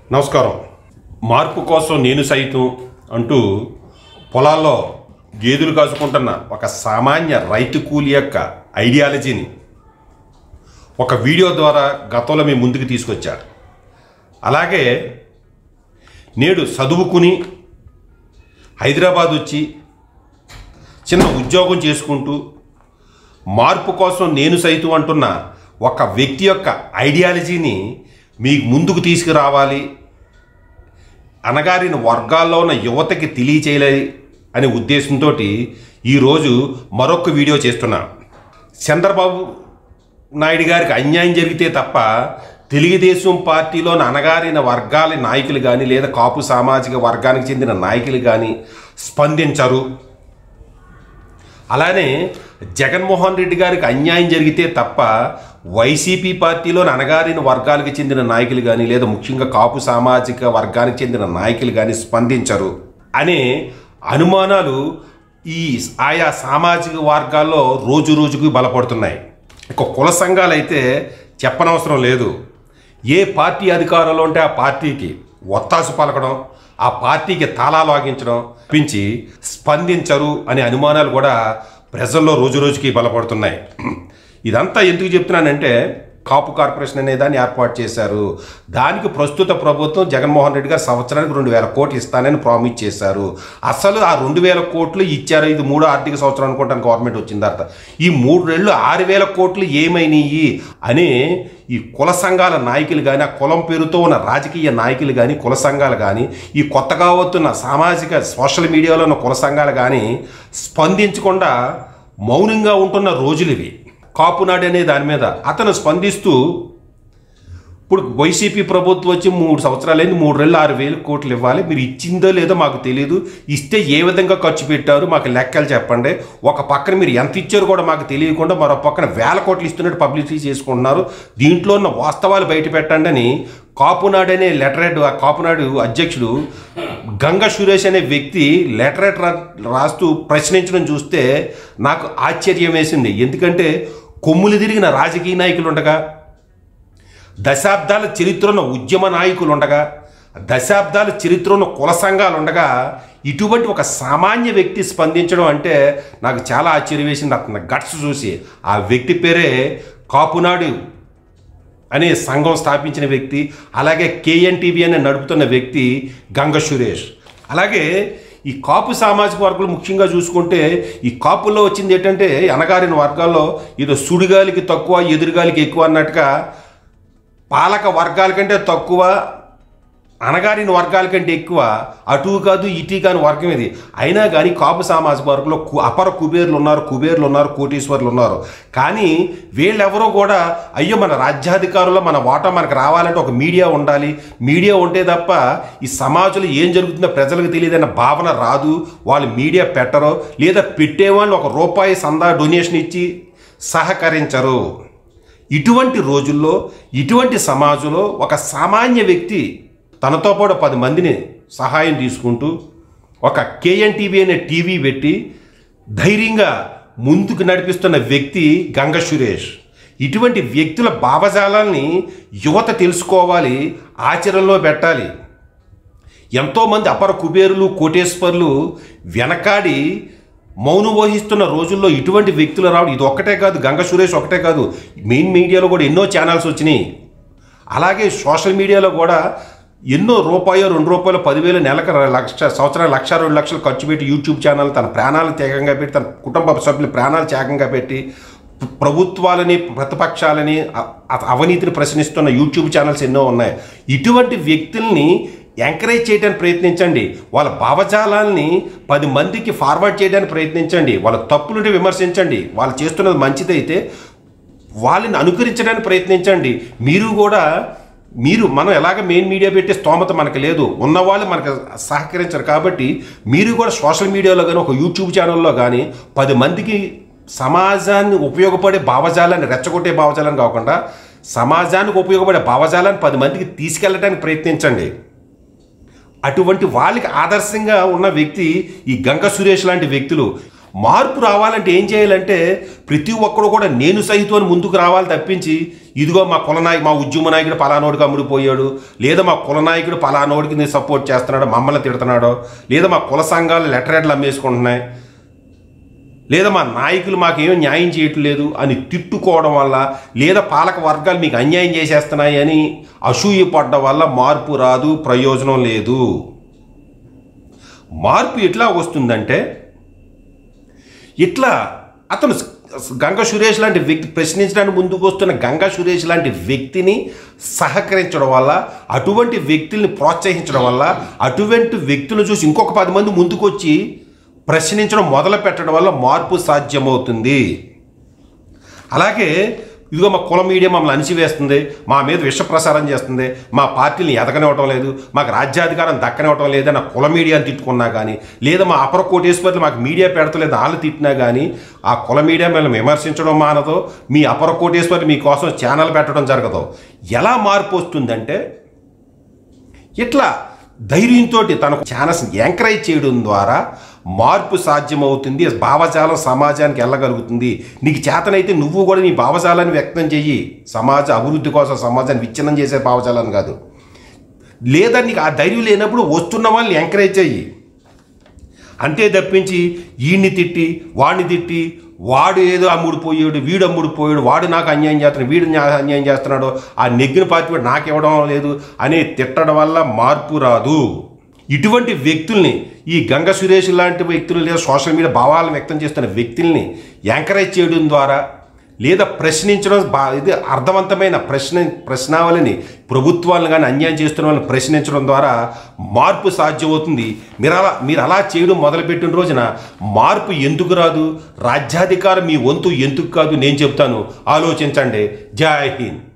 నమస్కారం మార్పు కోసం నేను సైతం అంటూ పొలాల్లో గేదెలు కాసుకుంటున్న ఒక సామాన్య రైతు కూలి యొక్క ఐడియాలజీని ఒక వీడియో ద్వారా గతంలో మీ ముందుకు తీసుకొచ్చారు అలాగే నేడు చదువుకుని హైదరాబాద్ వచ్చి చిన్న ఉద్యోగం చేసుకుంటూ మార్పు కోసం నేను సైతం అంటున్న ఒక వ్యక్తి యొక్క ఐడియాలజీని మీకు ముందుకు తీసుకురావాలి అనగారిన వర్గాల్లో ఉన్న యువతకి తెలియచేయాలి అనే ఉద్దేశంతో ఈరోజు మరొక వీడియో చేస్తున్నా చంద్రబాబు నాయుడు గారికి అన్యాయం జరిగితే తప్ప తెలుగుదేశం పార్టీలోని అనగారిన వర్గాల నాయకులు కానీ లేదా కాపు సామాజిక వర్గానికి చెందిన నాయకులు కానీ స్పందించరు అలానే జగన్మోహన్ రెడ్డి గారికి అన్యాయం జరిగితే తప్ప వైసీపీ పార్టీలోని అనగారిన వర్గాలకు చెందిన నాయకులు కానీ లేదా ముఖ్యంగా కాపు సామాజిక వర్గానికి చెందిన నాయకులు కానీ స్పందించరు అనే అనుమానాలు ఈ ఆయా సామాజిక వర్గాల్లో రోజు రోజుకు బలపడుతున్నాయి ఇక కుల సంఘాలు అయితే చెప్పనవసరం లేదు ఏ పార్టీ అధికారంలో ఉంటే ఆ పార్టీకి ఒత్తాసు పలకడం ఆ పార్టీకి తాళాలు ఆగించడం పెంచి స్పందించరు అనే అనుమానాలు కూడా ప్రజల్లో రోజు రోజుకి బలపడుతున్నాయి ఇదంతా ఎందుకు చెప్తున్నానంటే కాపు కార్పొరేషన్ అనే దాన్ని ఏర్పాటు చేశారు దానికి ప్రస్తుత ప్రభుత్వం జగన్మోహన్ రెడ్డి గారు సంవత్సరానికి రెండు వేల కోట్లు ఇస్తానని ప్రామిస్ చేశారు అసలు ఆ రెండు వేల కోట్లు ఇచ్చారు ఇది మూడో ఆర్థిక సంవత్సరం అనుకుంటాను గవర్నమెంట్ వచ్చిన తర్వాత ఈ మూడు నెలలు ఆరు వేల కోట్లు ఏమైనాయి అని ఈ కుల సంఘాల నాయకులు కానీ ఆ కులం పేరుతో ఉన్న రాజకీయ నాయకులు కానీ కుల సంఘాలు కానీ ఈ కొత్తగా వస్తున్న సామాజిక సోషల్ మీడియాలో ఉన్న కుల సంఘాలు కానీ స్పందించకుండా మౌనంగా ఉంటున్న రోజులు ఇవి కాపునాడు అనే దాని మీద అతను స్పందిస్తూ ఇప్పుడు వైసీపీ ప్రభుత్వం వచ్చి మూడు సంవత్సరాలైంది మూడు రెళ్ళు ఆరు వేలు కోట్లు ఇవ్వాలి మీరు ఇచ్చిందో లేదో మాకు తెలియదు ఇస్తే ఏ విధంగా ఖర్చు పెట్టారు మాకు లెక్కలు చెప్పండి ఒక పక్కన మీరు ఎంత ఇచ్చారు కూడా మాకు తెలియకుండా మరో పక్కన వేల కోట్లు ఇస్తున్నట్టు పబ్లిసిటీ చేసుకుంటున్నారు దీంట్లో ఉన్న వాస్తవాలు బయట పెట్టండి అని కాపునాడు అనే లెటరేట్ ఆ కాపునాడు అధ్యక్షుడు గంగ సురేష్ అనే వ్యక్తి లెటరేట్ రాస్తూ ప్రశ్నించడం చూస్తే నాకు ఆశ్చర్యం వేసింది ఎందుకంటే కొమ్ములు తిరిగిన రాజకీయ నాయకులు ఉండగా దశాబ్దాల చరిత్ర ఉన్న ఉద్యమ నాయకులు ఉండగా దశాబ్దాల చరిత్ర ఉన్న కుల సంఘాలు ఉండగా ఇటువంటి ఒక సామాన్య వ్యక్తి స్పందించడం అంటే నాకు చాలా ఆశ్చర్యం వేసింది అతని గట్స్ చూసి ఆ వ్యక్తి పేరే కాపునాడు అనే సంఘం స్థాపించిన వ్యక్తి అలాగే కేఎన్టీవీ అనే నడుపుతున్న వ్యక్తి గంగ సురేష్ అలాగే ఈ కాపు సామాజిక వర్గాలు ముఖ్యంగా చూసుకుంటే ఈ కాపుల్లో వచ్చింది ఏంటంటే అనగారిన వర్గాల్లో ఏదో సుడిగాలికి తక్కువ ఎదురుగాలికి ఎక్కువ అన్నట్టుగా పాలక వర్గాల కంటే తక్కువ అనగారిన వర్గాల కంటే ఎక్కువ అటు కాదు ఇటు కాని వర్గం ఇది అయినా కానీ కాపు సామాజిక వర్గంలో కు- అపర కుబేర్లు ఉన్నారు కుబేర్లు ఉన్నారు కోటీశ్వర్లు ఉన్నారు కానీ వీళ్ళెవరూ కూడా అయ్యో మన రాజ్యాధికారుల్లో మన వాటా మనకు రావాలంటే ఒక మీడియా ఉండాలి మీడియా ఉంటే తప్ప ఈ సమాజంలో ఏం జరుగుతుందో ప్రజలకు తెలియదన్న భావన రాదు వాళ్ళు మీడియా పెట్టరు లేదా పెట్టేవాళ్ళు ఒక రూపాయి సందా డొనేషన్ ఇచ్చి సహకరించరు ఇటువంటి రోజుల్లో ఇటువంటి సమాజంలో ఒక సామాన్య వ్యక్తి తనతో పాటు పది మందిని సహాయం తీసుకుంటూ ఒక కేఎన్టీవీ అనే టీవీ పెట్టి ధైర్యంగా ముందుకు నడిపిస్తున్న వ్యక్తి గంగ సురేష్ ఇటువంటి వ్యక్తుల భావజాలాల్ని యువత తెలుసుకోవాలి ఆచరణలో పెట్టాలి ఎంతోమంది అపర కుబేరులు కోటేశ్వర్లు వెనకాడి మౌనం వహిస్తున్న రోజుల్లో ఇటువంటి వ్యక్తులు రావడం ఇది ఒక్కటే కాదు గంగ సురేష్ ఒకటే కాదు మెయిన్ మీడియాలో కూడా ఎన్నో ఛానల్స్ వచ్చినాయి అలాగే సోషల్ మీడియాలో కూడా ఎన్నో రూపాయలు రెండు రూపాయలు పదివేలు నెలకు లక్ష సంవత్సరాలు లక్ష రెండు లక్షలు ఖర్చు పెట్టి యూట్యూబ్ ఛానల్ తన ప్రాణాలు త్యాగంగా పెట్టి తన కుటుంబ సభ్యుల ప్రాణాలు త్యాగంగా పెట్టి ప్రభుత్వాలని ప్రతిపక్షాలని అ- అ- అవినీతిని ప్రశ్నిస్తున్న యూట్యూబ్ ఛానల్స్ ఎన్నో ఉన్నాయి ఇటువంటి వ్యక్తుల్ని ఎంకరేజ్ చేయడానికి ప్రయత్నించండి వాళ్ళ భావజాలాల్ని పది మందికి ఫార్వర్డ్ చేయడానికి ప్రయత్నించండి వాళ్ళ తప్పులుంటే విమర్శించండి వాళ్ళు చేస్తున్నది మంచిదైతే వాళ్ళని అనుకరించడానికి ప్రయత్నించండి మీరు కూడా మీరు మనం ఎలాగ మెయిన్ మీడియా పెట్టే స్తోమత మనకు లేదు ఉన్నవాళ్ళు మనకు సహకరించరు కాబట్టి మీరు కూడా సోషల్ మీడియాలో కానీ ఒక యూట్యూబ్ ఛానల్లో కానీ పది మందికి సమాజాన్ని ఉపయోగపడే భావజాలాన్ని రెచ్చగొట్టే భావజాలాన్ని కాకుండా సమాజానికి ఉపయోగపడే భావజాలాన్ని పది మందికి తీసుకెళ్ళడానికి ప్రయత్నించండి అటువంటి వాళ్ళకి ఆదర్శంగా ఉన్న వ్యక్తి ఈ గంగ సురేష్ లాంటి వ్యక్తులు మార్పు రావాలంటే ఏం చేయాలంటే ప్రతి ఒక్కడు కూడా నేను సహితం ముందుకు రావాలి తప్పించి ఇదిగో మా కుల నాయకు మా ఉద్యమ నాయకుడు పలానోడికి అమ్ముడిపోయాడు లేదా మా కుల నాయకుడు పలానోడికి నేను సపోర్ట్ చేస్తున్నాడు మమ్మల్ని తిడుతున్నాడు లేదా మా కుల సంఘాలు లెటరేట్లు అమ్మేసుకుంటున్నాయి లేదా మా నాయకులు మాకేమీ న్యాయం చేయట్లేదు అని తిట్టుకోవడం వల్ల లేదా పాలక వర్గాలు మీకు అన్యాయం చేసేస్తున్నాయి అని అసూయ పడ్డం వల్ల మార్పు రాదు ప్రయోజనం లేదు మార్పు ఎట్లా వస్తుందంటే ఇట్లా అతను స్- గంగా సురేష్ లాంటి వ్యక్తి ప్రశ్నించడానికి ముందుకు వస్తున్న గంగా సురేష్ లాంటి వ్యక్తిని సహకరించడం వల్ల అటువంటి వ్యక్తుల్ని ప్రోత్సహించడం వల్ల అటువంటి వ్యక్తులను చూసి ఇంకొక పది మంది ముందుకు వచ్చి ప్రశ్నించడం మొదలు పెట్టడం వల్ల మార్పు సాధ్యమవుతుంది అలాగే ఇదిగో మా కుల మీడియా మమ్మల్ని అణిచివేస్తుంది మా మీద విష ప్రసారం చేస్తుంది మా పార్టీని ఎదగనివ్వటం లేదు మాకు రాజ్యాధికారం దక్కనివ్వటం లేదు అన్న కుల మీడియాని తిట్టుకున్నా కానీ లేదా మా అపర కోటేశ్వర్లు మాకు మీడియా పెడతలేదు వాళ్ళు తిట్టినా కానీ ఆ కుల మీడియా మేము విమర్శించడం మానదో మీ అపర కోటేశ్వర్లు మీకోసం ఛానల్ పెట్టడం జరగదు ఎలా మార్పు వస్తుందంటే ఇట్లా ధైర్యంతో తనకు ఛానల్స్ ఎంకరేజ్ చేయడం ద్వారా మార్పు సాధ్యమవుతుంది భావజాలం సమాజానికి వెళ్ళగలుగుతుంది నీకు చేతనైతే నువ్వు కూడా నీ భావజాలాన్ని వ్యక్తం చెయ్యి సమాజ అభివృద్ధి కోసం సమాజాన్ని విచ్ఛిన్నం చేసే భావజాలాన్ని కాదు లేదా నీకు ఆ ధైర్యం లేనప్పుడు వస్తున్న వాళ్ళని ఎంకరేజ్ చెయ్యి అంతే తప్పించి వీడిని తిట్టి వాడిని తిట్టి వాడు ఏదో అమ్ముడిపోయాడు వీడు అమ్ముడిపోయాడు వాడు నాకు అన్యాయం చేస్తున్నాడు వీడు నాకు అన్యాయం చేస్తున్నాడు ఆ నెగ్గిన పార్టీ వాడు నాకు ఇవ్వడం లేదు అని తిట్టడం వల్ల మార్పు రాదు ఇటువంటి వ్యక్తుల్ని ఈ గంగ సురేష్ లాంటి వ్యక్తులు లేదా సోషల్ మీడియా భావాలను వ్యక్తం చేస్తున్న వ్యక్తుల్ని ఎంకరేజ్ చేయడం ద్వారా లేదా ప్రశ్నించడం బా ఇది అర్థవంతమైన ప్రశ్న ప్రశ్నావళిని ప్రభుత్వాలను కానీ అన్యాయం చేస్తున్న వాళ్ళని ప్రశ్నించడం ద్వారా మార్పు సాధ్యమవుతుంది మీరు అలా మీరు అలా చేయడం మొదలుపెట్టిన రోజున మార్పు ఎందుకు రాదు రాజ్యాధికారం మీ వంతు ఎందుకు కాదు నేను చెప్తాను ఆలోచించండి జై హింద్